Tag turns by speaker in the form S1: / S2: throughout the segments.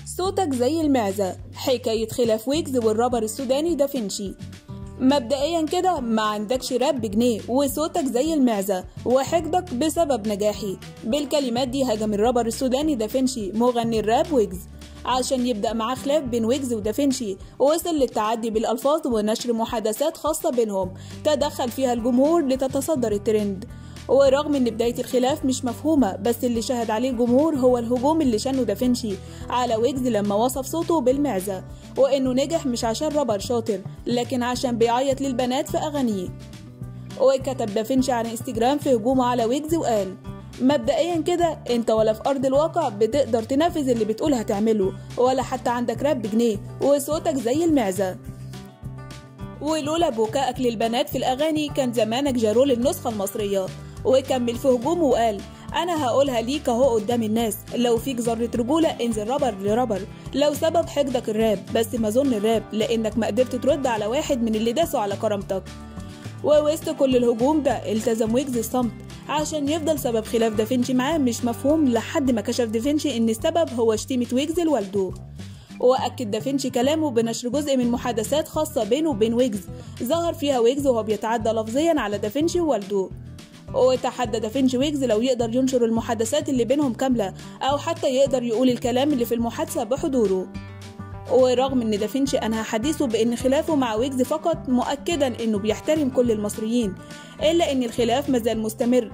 S1: صوتك زي المعزة حكاية خلاف ويجز والرابر السوداني دافنشي مبدئيا كده ما عندكش راب بجنيه وصوتك زي المعزة وحقدك بسبب نجاحي بالكلمات دي هاجم الرابر السوداني دافنشي مغني الراب ويجز عشان يبدأ معاه خلاف بين ويجز ودافنشي وصل للتعدي بالألفاظ ونشر محادثات خاصة بينهم تدخل فيها الجمهور لتتصدر الترند ورغم ان بداية الخلاف مش مفهومة بس اللي شهد عليه الجمهور هو الهجوم اللي شنه دافنشي على ويجز لما وصف صوته بالمعزة وانه نجح مش عشان رابر شاطر لكن عشان بيعيط للبنات في اغانيه وكتب دافنشي على انستجرام في هجومه على ويجز وقال مبدئيا كده انت ولا في ارض الواقع بتقدر تنفذ اللي بتقول هتعمله ولا حتى عندك راب بجنيه وصوتك زي المعزة ولولا بكائك للبنات في الاغاني كان زمانك جارول النسخة المصرية وكمل في هجومه وقال انا هقولها ليك اهو قدام الناس لو فيك ذره رجوله انزل رابر لرابر لو سبب حقدك الراب بس ما ظن الراب لانك ما قدرت ترد على واحد من اللي داسوا على كرامتك ووسط كل الهجوم ده التزم ويجز الصمت عشان يفضل سبب خلاف دافنشي معاه مش مفهوم لحد ما كشف دافنشي ان السبب هو شتيمة ويجز لوالده وأكد دافنشي كلامه بنشر جزء من محادثات خاصة بينه وبين ويجز ظهر فيها ويجز وهو بيتعدى لفظيا على دافنشي ووالده وتحدى دافنشي ويجز لو يقدر ينشر المحادثات اللي بينهم كاملة أو حتى يقدر يقول الكلام اللي في المحادثة بحضوره ورغم ان دافنشي انهى حديثه بان خلافه مع ويجز فقط مؤكدا انه بيحترم كل المصريين الا ان الخلاف مازال مستمر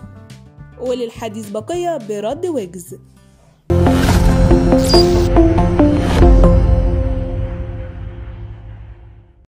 S1: وللحديث بقية برد ويجز